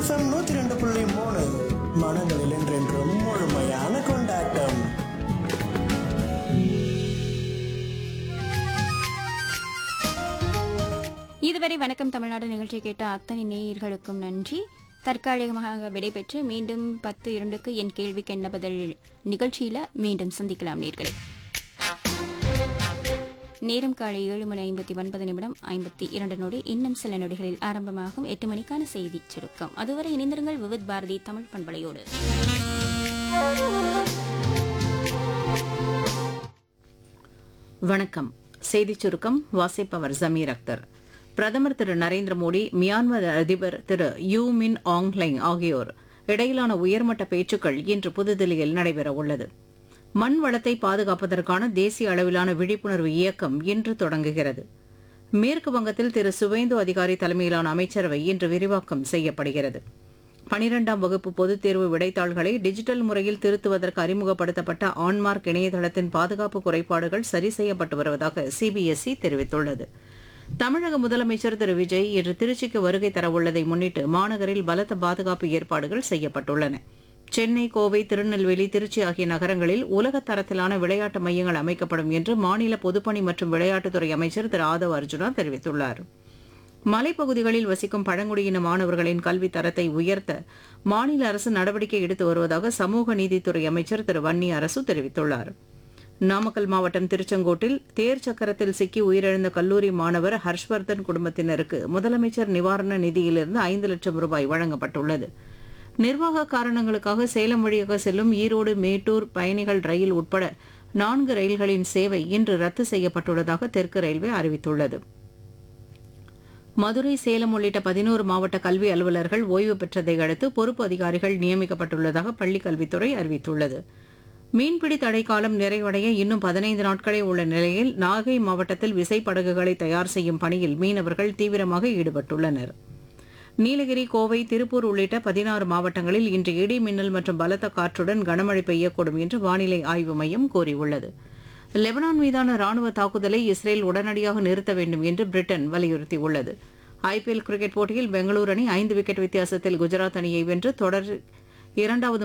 FM நூத்தி ரெண்டு புள்ளி மூணு மனங்களில் என்றென்றும் முழுமையான கொண்டாட்டம் இதுவரை வணக்கம் தமிழ்நாடு நிகழ்ச்சி கேட்ட அத்தனை நேயர்களுக்கும் நன்றி தற்காலிகமாக விடைபெற்று மீண்டும் பத்து இரண்டுக்கு என் கேள்விக்கு என்ன பதில் நிகழ்ச்சியில மீண்டும் சந்திக்கலாம் நேர்களே நேரம் காலை ஏழு மணி ஐம்பத்தி ஒன்பது நிமிடம் ஐம்பத்தி இரண்டு நொடி இன்னும் சில நொடிகளில் ஆரம்பமாகும் எட்டு மணிக்கான செய்தி சுருக்கம் அதுவரை இணைந்திருங்கள் விவித் பாரதி தமிழ் பண்பலையோடு வணக்கம் செய்திச் சுருக்கம் வாசிப்பவர் ஜமீர் அக்தர் பிரதமர் திரு நரேந்திர மோடி மியான்மர் அதிபர் திரு யூ மின் ஆங்லைங் ஆகியோர் இடையிலான உயர்மட்ட பேச்சுக்கள் இன்று புதுதில்லியில் நடைபெற உள்ளது மண் வளத்தை பாதுகாப்பதற்கான தேசிய அளவிலான விழிப்புணர்வு இயக்கம் இன்று தொடங்குகிறது மேற்கு வங்கத்தில் திரு சுவேந்து அதிகாரி தலைமையிலான அமைச்சரவை இன்று விரிவாக்கம் செய்யப்படுகிறது பனிரெண்டாம் வகுப்பு பொதுத் தேர்வு விடைத்தாள்களை டிஜிட்டல் முறையில் திருத்துவதற்கு அறிமுகப்படுத்தப்பட்ட ஆன்மார்க் இணையதளத்தின் பாதுகாப்பு குறைபாடுகள் சரி செய்யப்பட்டு வருவதாக சிபிஎஸ்இ தெரிவித்துள்ளது தமிழக முதலமைச்சர் திரு விஜய் இன்று திருச்சிக்கு வருகை தரவுள்ளதை முன்னிட்டு மாநகரில் பலத்த பாதுகாப்பு ஏற்பாடுகள் செய்யப்பட்டுள்ளன சென்னை கோவை திருநெல்வேலி திருச்சி ஆகிய நகரங்களில் உலக தரத்திலான விளையாட்டு மையங்கள் அமைக்கப்படும் என்று மாநில பொதுப்பணி மற்றும் விளையாட்டுத்துறை அமைச்சர் திரு ஆதவ் அர்ஜுனா தெரிவித்துள்ளார் மலைப்பகுதிகளில் வசிக்கும் பழங்குடியின மாணவர்களின் கல்வி தரத்தை உயர்த்த மாநில அரசு நடவடிக்கை எடுத்து வருவதாக சமூக நீதித்துறை அமைச்சர் திரு வன்னி அரசு தெரிவித்துள்ளார் நாமக்கல் மாவட்டம் திருச்செங்கோட்டில் தேர் சக்கரத்தில் சிக்கி உயிரிழந்த கல்லூரி மாணவர் ஹர்ஷ்வர்தன் குடும்பத்தினருக்கு முதலமைச்சர் நிவாரண நிதியிலிருந்து ஐந்து லட்சம் ரூபாய் வழங்கப்பட்டுள்ளது நிர்வாக காரணங்களுக்காக சேலம் வழியாக செல்லும் ஈரோடு மேட்டூர் பயணிகள் ரயில் உட்பட நான்கு ரயில்களின் சேவை இன்று ரத்து செய்யப்பட்டுள்ளதாக தெற்கு ரயில்வே அறிவித்துள்ளது மதுரை சேலம் உள்ளிட்ட பதினோரு மாவட்ட கல்வி அலுவலர்கள் ஓய்வு பெற்றதை அடுத்து பொறுப்பு அதிகாரிகள் நியமிக்கப்பட்டுள்ளதாக பள்ளிக் கல்வித்துறை அறிவித்துள்ளது மீன்பிடி தடைக்காலம் நிறைவடைய இன்னும் பதினைந்து நாட்களே உள்ள நிலையில் நாகை மாவட்டத்தில் விசைப்படகுகளை தயார் செய்யும் பணியில் மீனவர்கள் தீவிரமாக ஈடுபட்டுள்ளனர் நீலகிரி கோவை திருப்பூர் உள்ளிட்ட பதினாறு மாவட்டங்களில் இன்று இடி மின்னல் மற்றும் பலத்த காற்றுடன் கனமழை பெய்யக்கூடும் என்று வானிலை ஆய்வு மையம் கூறியுள்ளது லெபனான் மீதான ராணுவ தாக்குதலை இஸ்ரேல் உடனடியாக நிறுத்த வேண்டும் என்று பிரிட்டன் வலியுறுத்தியுள்ளது ஐபிஎல் கிரிக்கெட் போட்டியில் பெங்களூரு அணி ஐந்து விக்கெட் வித்தியாசத்தில் குஜராத் அணியை வென்று தொடர் இரண்டாவது